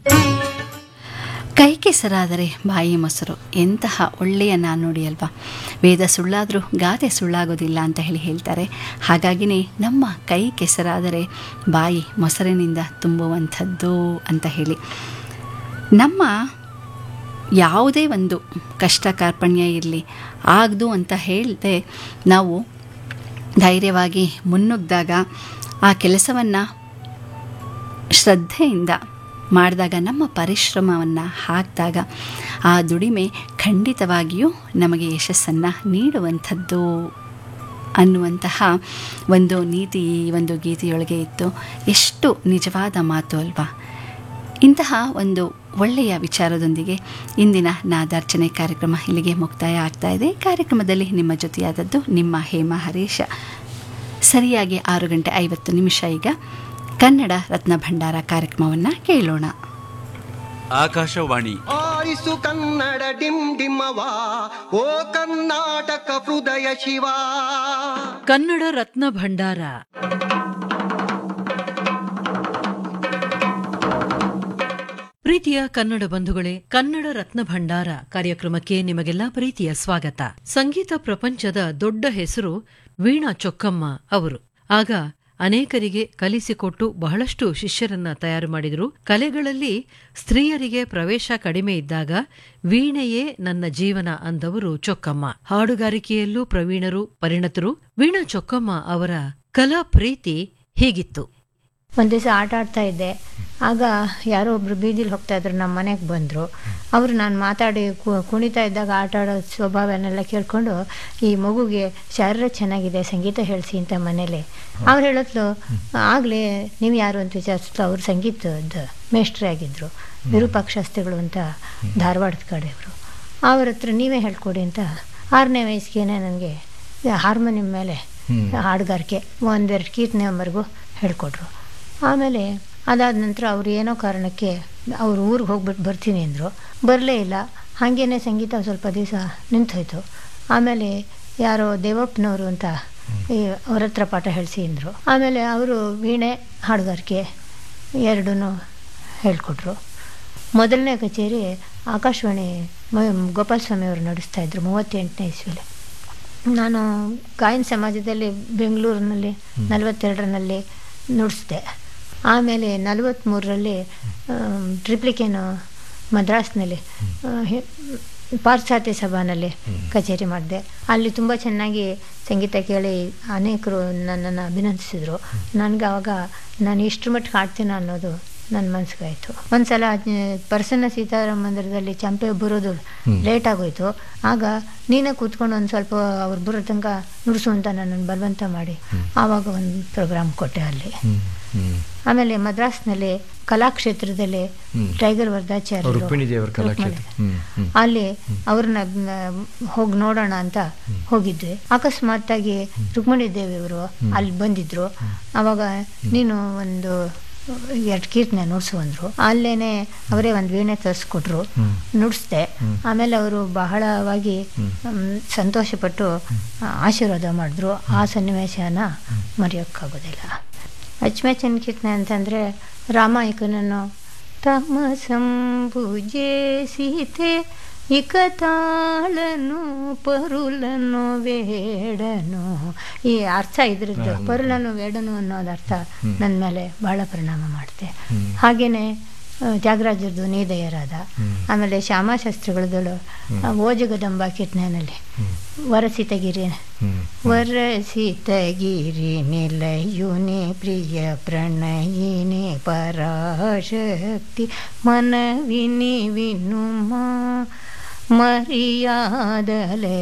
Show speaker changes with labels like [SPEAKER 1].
[SPEAKER 1] ಕೈ ಕೆಸರಾದರೆ ಬಾಯಿ ಮೊಸರು ಎಂತಹ ಒಳ್ಳೆಯ ನಾಣ್ಣುಡಿ ಅಲ್ವಾ ವೇದ ಸುಳ್ಳಾದರೂ ಗಾದೆ ಸುಳ್ಳಾಗೋದಿಲ್ಲ ಅಂತ ಹೇಳಿ ಹೇಳ್ತಾರೆ ಹಾಗಾಗಿನೇ ನಮ್ಮ ಕೈ ಕೆಸರಾದರೆ ಬಾಯಿ ಮೊಸರಿನಿಂದ ತುಂಬುವಂಥದ್ದು ಅಂತ ಹೇಳಿ ನಮ್ಮ ಯಾವುದೇ ಒಂದು ಕಷ್ಟ ಕಾರ್ಪಣ್ಯ ಇರಲಿ ಆಗದು ಅಂತ ಹೇಳಿದೆ ನಾವು ಧೈರ್ಯವಾಗಿ ಮುನ್ನುಗ್ದಾಗ ಆ ಕೆಲಸವನ್ನು ಶ್ರದ್ಧೆಯಿಂದ ಮಾಡಿದಾಗ ನಮ್ಮ ಪರಿಶ್ರಮವನ್ನು ಹಾಕಿದಾಗ ಆ ದುಡಿಮೆ ಖಂಡಿತವಾಗಿಯೂ ನಮಗೆ ಯಶಸ್ಸನ್ನು ನೀಡುವಂಥದ್ದು ಅನ್ನುವಂತಹ ಒಂದು ನೀತಿ ಈ ಒಂದು ಗೀತೆಯೊಳಗೆ ಇತ್ತು ಎಷ್ಟು ನಿಜವಾದ ಮಾತು ಅಲ್ವಾ ಇಂತಹ ಒಂದು ಒಳ್ಳೆಯ ವಿಚಾರದೊಂದಿಗೆ ಇಂದಿನ ನಾದಾರ್ಚನೆ ಕಾರ್ಯಕ್ರಮ ಇಲ್ಲಿಗೆ ಮುಕ್ತಾಯ ಆಗ್ತಾ ಇದೆ ಕಾರ್ಯಕ್ರಮದಲ್ಲಿ ನಿಮ್ಮ ಜೊತೆಯಾದದ್ದು ನಿಮ್ಮ ಹೇಮಾ ಹರೀಶ ಸರಿಯಾಗಿ ಆರು ಗಂಟೆ ಐವತ್ತು ನಿಮಿಷ ಈಗ ಕನ್ನಡ ರತ್ನ ಭಂಡಾರ ಕಾರ್ಯಕ್ರಮವನ್ನು ಕೇಳೋಣ
[SPEAKER 2] ಆಕಾಶವಾಣಿ
[SPEAKER 3] ಆರಿಸು ಕನ್ನಡ ಡಿಮ್ ಡಿಮ್ಮವ ಓ ಕರ್ನಾಟಕ ಹೃದಯ ಶಿವ
[SPEAKER 4] ಕನ್ನಡ ರತ್ನ ಭಂಡಾರ ಪ್ರೀತಿಯ ಕನ್ನಡ ಬಂಧುಗಳೇ ಕನ್ನಡ ರತ್ನ ಭಂಡಾರ ಕಾರ್ಯಕ್ರಮಕ್ಕೆ ನಿಮಗೆಲ್ಲ ಪ್ರೀತಿಯ ಸ್ವಾಗತ ಸಂಗೀತ ಪ್ರಪಂಚದ ದೊಡ್ಡ ಹೆಸರು ವೀಣಾ ಚೊಕ್ಕಮ್ಮ ಅವರು ಆಗ ಅನೇಕರಿಗೆ ಕಲಿಸಿಕೊಟ್ಟು ಬಹಳಷ್ಟು ಶಿಷ್ಯರನ್ನ ತಯಾರು ಮಾಡಿದರು ಕಲೆಗಳಲ್ಲಿ ಸ್ತ್ರೀಯರಿಗೆ ಪ್ರವೇಶ ಕಡಿಮೆ ಇದ್ದಾಗ ವೀಣೆಯೇ ನನ್ನ ಜೀವನ ಅಂದವರು ಚೊಕ್ಕಮ್ಮ ಹಾಡುಗಾರಿಕೆಯಲ್ಲೂ ಪ್ರವೀಣರು ಪರಿಣತರು ವೀಣಾ ಚೊಕ್ಕಮ್ಮ ಅವರ ಕಲಾ ಪ್ರೀತಿ ಹೀಗಿತ್ತು
[SPEAKER 5] ಒಂದು ದಿವಸ ಆಟ ಆಡ್ತಾ ಇದ್ದೆ ಆಗ ಯಾರೋ ಒಬ್ರು ಬೀದಿಲಿ ಹೋಗ್ತಾ ಇದ್ರು ನಮ್ಮ ಮನೆಗೆ ಬಂದರು ಅವರು ನಾನು ಮಾತಾಡಿ ಕು- ಕುಣಿತಾ ಇದ್ದಾಗ ಆಟ ಆಡೋ ಸ್ವಭಾವನೆಲ್ಲ ಕೇಳ್ಕೊಂಡು ಈ ಮಗುಗೆ ಶಾರೀರ ಚೆನ್ನಾಗಿದೆ ಸಂಗೀತ ಹೇಳಿಸಿ ಅಂತ ಮನೇಲಿ ಅವ್ರು ಹೇಳತ್ಲು ಆಗಲೇ ನೀವು ಯಾರು ಅಂತ ವಿಚಾರಿಸ್ತು ಅವ್ರು ಸಂಗೀತದ ಮೇಷ್ಟ್ರೇ ಆಗಿದ್ದರು ವಿರೂಪಾಕ್ಷಾಸ್ತ್ರಿಗಳು ಅಂತ ಧಾರವಾಡದ ಕಡೆಯವರು ಅವ್ರ ಹತ್ರ ನೀವೇ ಹೇಳ್ಕೊಡಿ ಅಂತ ಆರನೇ ವಯಸ್ಸಿಗೆ ನನಗೆ ಹಾರ್ಮೋನಿಯಂ ಮೇಲೆ ಹಾಡುಗಾರಿಕೆ ಒಂದೆರಡು ಕೀರ್ತನೆವರೆಗೂ ಹೇಳ್ಕೊಟ್ರು ಆಮೇಲೆ ಅದಾದ ನಂತರ ಅವ್ರು ಏನೋ ಕಾರಣಕ್ಕೆ ಅವ್ರ ಊರಿಗೆ ಹೋಗ್ಬಿಟ್ಟು ಬರ್ತೀನಿ ಅಂದರು ಬರಲೇ ಇಲ್ಲ ಹಾಗೇನೆ ಸಂಗೀತ ಸ್ವಲ್ಪ ದಿವಸ ನಿಂತೋಯ್ತು ಆಮೇಲೆ ಯಾರೋ ದೇವಪ್ಪನವರು ಅಂತ ಈ ಅವ್ರ ಹತ್ರ ಪಾಠ ಹೇಳಿಸಿ ಅಂದರು ಆಮೇಲೆ ಅವರು ವೀಣೆ ಹಾಡುಗಾರಿಕೆ ಎರಡೂ ಹೇಳ್ಕೊಟ್ರು ಮೊದಲನೇ ಕಚೇರಿ ಆಕಾಶವಾಣಿ ಮ- ಗೋಪಾಲ ಸ್ವಾಮಿ ಅವರು ನಡೆಸ್ತಾ ಇದ್ರು ಮೂವತ್ತೆಂಟನೇ ಇಸ್ವಿಲಿ ನಾನು ಗಾಯನ ಸಮಾಜದಲ್ಲಿ ಬೆಂಗಳೂರಿನಲ್ಲಿ ನಲವತ್ತೆರಡರಲ್ಲಿ ನುಡಿಸ್ದೆ ಆಮೇಲೆ ನಲವತ್ತ್ಮೂರರಲ್ಲಿ ಟ್ರಿಪ್ಲಿಕೇನು ಮದ್ರಾಸ್ನಲ್ಲಿ ಆ, ಹೆ- ಪಾಶ್ಚಾತ್ಯ ಸಭಾನಲ್ಲಿ ಕಚೇರಿ ಮಾಡಿದೆ ಅಲ್ಲಿ ತುಂಬ ಚೆನ್ನಾಗಿ ಸಂಗೀತ ಕೇಳಿ ಅನೇಕರು ನನ್ನನ್ನು ಅಭಿನಂದಿಸಿದರು ನನಗೆ ಆವಾಗ ನಾನು ಇಷ್ಟರ ಮಟ್ಟಿಗೆ ಹಾಡ್ತೀನ ಅನ್ನೋದು ನನ್ನ ಮನಸ್ಸಿಗಾಯಿತು ಒಂದ್ಸಲ ಅದ್ನ- ಪ್ರಸನ್ನ ಸೀತಾರಾಮ ಮಂದಿರದಲ್ಲಿ ಚಂಪೆ ಬರೋದು ಲೇಟ್ ಆಗೋಯ್ತು ಆಗ ನೀನೇ ಕೂತ್ಕೊಂಡು ಒಂದು ಸ್ವಲ್ಪ ಅವ್ರು ಬರೋ ತನಕ ನುಡಿಸು ಅಂತ ನನ್ನನ್ನು ಬಲವಂತ ಮಾಡಿ ಆವಾಗ ಒಂದು ಪ್ರೋಗ್ರಾಮ್ ಕೊಟ್ಟೆ ಅಲ್ಲಿ ಆಮೇಲೆ ಮದ್ರಾಸ್ನಲ್ಲಿ ಕಲಾಕ್ಷೇತ್ರದಲ್ಲಿ ಟೈಗರ್ ವರ್ಧಾಚಾರ್ಯ
[SPEAKER 6] ರುಕ್ಮಿಣಿ ದೇವರ ಕಲಾಕ್ಷೇತ್ರ ಹ್ಮ್ ಹ್ಮ್
[SPEAKER 5] ಅಲ್ಲಿ ಅವ್ರನ್ನ ಹೋಗಿ ನೋಡೋಣ ಅಂತ ಹೋಗಿದ್ವಿ ಅಕಸ್ಮಾತ್ತಾಗಿ ರುಕ್ಮಿಣಿ ದೇವಿಯವರು ಅಲ್ಲಿ ಬಂದಿದ್ರು ಅವಾಗ ನೀನು ಒಂದು ಎರಡು ಕೀರ್ತನೆ ನುಡ್ಸು ಅಂದ್ರು ಅಲ್ಲೇನೆ ಅವರೇ ಒಂದು ವೀಣೆ ತರಿಸ್ಕೊಟ್ರು ನುಡಿಸ್ದೆ ಆಮೇಲೆ ಅವರು ಬಹಳವಾಗಿ ಮ್, ಸಂತೋಷಪಟ್ಟು ಆ, ಆಶೀರ್ವಾದ ಮಾಡಿದ್ರು ಆ ಸನ್ನಿವೇಶನ ಮರೆಯೋಕ್ಕಾಗೋದಿಲ್ಲ ಅಚ್ಚಮೆಚ್ಚಿನ ಕೀರ್ತನೆ ಅಂತಂದರೆ ರಾಮಾಯಕನನ್ನು ತಮ ಸಂಭುಜೆ ಸೀತೆ ಇಕ ತಾಳನು ಪರುಲನು ವೇಡನು ಈ ಅರ್ಥ ಇದ್ರದ್ದು ಪರುಲನು ವೇಡನು ಅನ್ನೋದು ಅರ್ಥ ನನ್ನ ಮೇಲೆ ಬಹಳ ಪರಿಣಾಮ ಮಾಡುತ್ತೆ ಹಾಗೇನೆ ಆ, ತ್ಯಾಗರಾಜರದು ನೀದಯರಾದ ಆಮೇಲೆ ಶ್ಯಾಮಾಶಾಸ್ತ್ರಿಗಳದಳು ಓಜಗದಂಬ ಕೀರ್ತನೆಯಲ್ಲಿ ವರಸಿತಗಿರಿ ವರಸಿತಗಿರಿ ನಿಲಯುನಿ ಪ್ರಿಯ ಪ್ರಣಯಿನಿ ಪರಾಶಕ್ತಿ ಮನವಿನಿ ವಿನುಮ ಮರಿಯಾದಲೆ